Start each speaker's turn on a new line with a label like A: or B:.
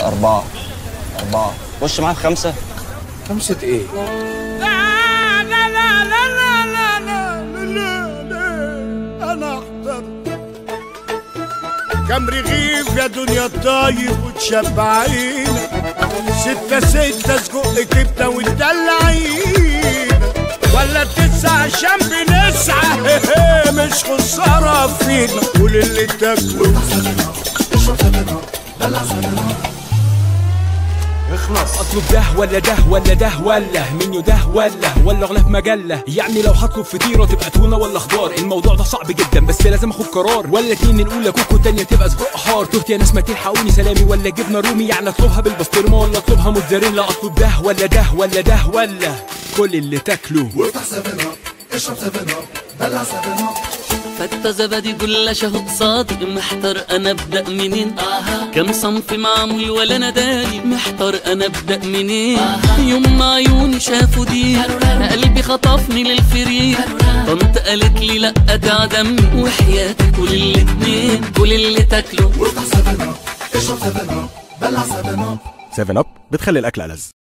A: أربعة أربعة خش معايا في خمسة
B: خمسة ايه؟
C: لا لا لا لا لا لا لا لا انا احضرت كم رغيف يا دنيا طايب وتشبعينا ستة ستة سجق كبدة وتدلعينا ولا تسعة عشان بنسعى مش خسارة فينا قول اللي تاكله
B: اخلص
D: اطلب ده ولا ده ولا ده ولا منيو ده ولا ولا غلاف مجله يعني لو هطلب فطيره تبقى تونه ولا خضار الموضوع ده صعب جدا بس لازم اخد قرار ولا اتنين الاولى كوكو التانيه تبقى سجق حار تهت يا ناس ما تلحقوني سلامي ولا جبنه رومي يعني اطلبها بالبسطرمه ولا اطلبها موتزاريلا اطلب ده ولا ده ولا ده ولا كل اللي تاكله
E: فتة زبادي جلاش اهو قصادي محتار انا ابدا منين كم صنف معمول ولا انا داري محتار انا ابدا منين يوم ما عيوني شافوا دي قلبي خطفني للفريق طنط قالت لي لا ده دمي وحياتي كل الاتنين كل اللي تاكله
F: 7 اب بتخلي الاكل ألذ